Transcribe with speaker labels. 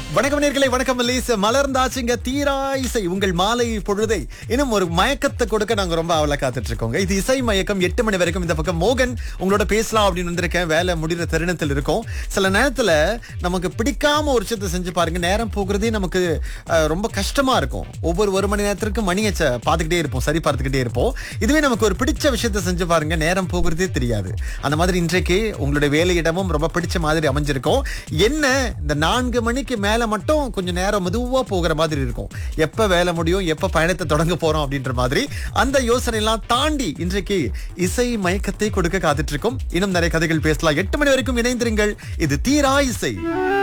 Speaker 1: வணக்கம் நேர்களை வணக்கம் மல்லேஸ் மலர்ந்தாச்சுங்க தீரா இசை உங்கள் மாலை பொழுதை இன்னும் ஒரு மயக்கத்தை கொடுக்க நாங்க ரொம்ப அவளை காத்துட்டு இருக்கோங்க இது இசை மயக்கம் எட்டு மணி வரைக்கும் இந்த பக்கம் மோகன் உங்களோட பேசலாம் அப்படின்னு வந்திருக்கேன் வேலை முடிகிற தருணத்தில் இருக்கும் சில நேரத்துல நமக்கு பிடிக்காம ஒரு விஷயத்தை செஞ்சு பாருங்க நேரம் போகிறதே நமக்கு அஹ், ரொம்ப கஷ்டமா இருக்கும் ஒவ்வொரு ஒரு மணி நேரத்திற்கு மணி எச்ச பார்த்துக்கிட்டே இருப்போம் சரி பார்த்துக்கிட்டே இருப்போம் இதுவே நமக்கு ஒரு பிடிச்ச விஷயத்தை செஞ்சு பாருங்க நேரம் போகிறதே தெரியாது அந்த மாதிரி இன்றைக்கு உங்களுடைய வேலையிடமும் ரொம்ப பிடிச்ச மாதிரி அமைஞ்சிருக்கும் என்ன இந்த நான்கு மணிக்கு மேல மட்டும் கொஞ்சம் நேரம் மெதுவா போகிற மாதிரி இருக்கும் எப்ப வேலை முடியும் எப்ப பயணத்தை தொடங்க போறோம் அப்படின்ற மாதிரி அந்த யோசனை எல்லாம் தாண்டி இன்றைக்கு இசை மயக்கத்தை கொடுக்க காத்துட்டு இருக்கோம் இன்னும் நிறைய கதைகள் பேசலாம் எட்டு மணி வரைக்கும் இணைந்திருங்கள் இது தீரா இசை